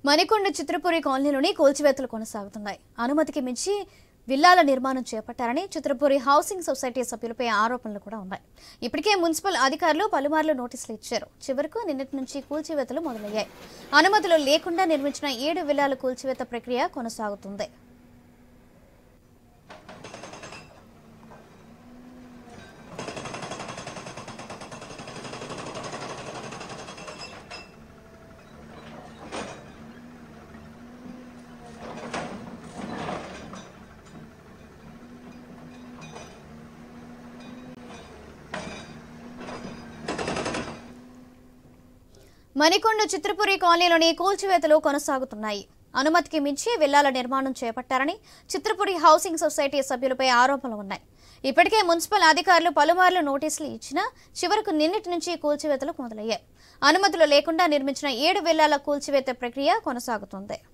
మణికొండ చిత్రపురి కాలనీలోని కూల్చివేతలు కొనసాగుతున్నాయి అనుమతికి మించి విల్లాల నిర్మాణం చేపట్టారని చిత్రపురి హౌసింగ్ సొసైటీ సభ్యులపై ఆరోపణలు కూడా ఉన్నాయి ఇప్పటికే మున్సిపల్ అధికారులు పలుమార్లు నోటీసులు ఇచ్చారు చివరకు నిన్నటి నుంచి కూల్చివేతలు మొదలయ్యాయి అనుమతులు లేకుండా నిర్మించిన ఏడు విల్లాల కూల్చివేత ప్రక్రియ కొనసాగుతుంది మణికొండ చిత్రపురి కాలనీలోని కూల్చివేతలు కొనసాగుతున్నాయి అనుమతికి మించి విల్లాల నిర్మాణం చేపట్టారని చిత్రపురి హౌసింగ్ సొసైటీ సభ్యులపై ఆరోపణలు ఉన్నాయి ఇప్పటికే మున్సిపల్ అధికారులు పలుమార్లు నోటీసులు ఇచ్చినా చివరకు నిన్నటి నుంచి కూల్చివేతలు మొదలయ్యాయి అనుమతులు లేకుండా నిర్మించిన ఏడు విల్లాల కూల్చివేత ప్రక్రియ కొనసాగుతుంది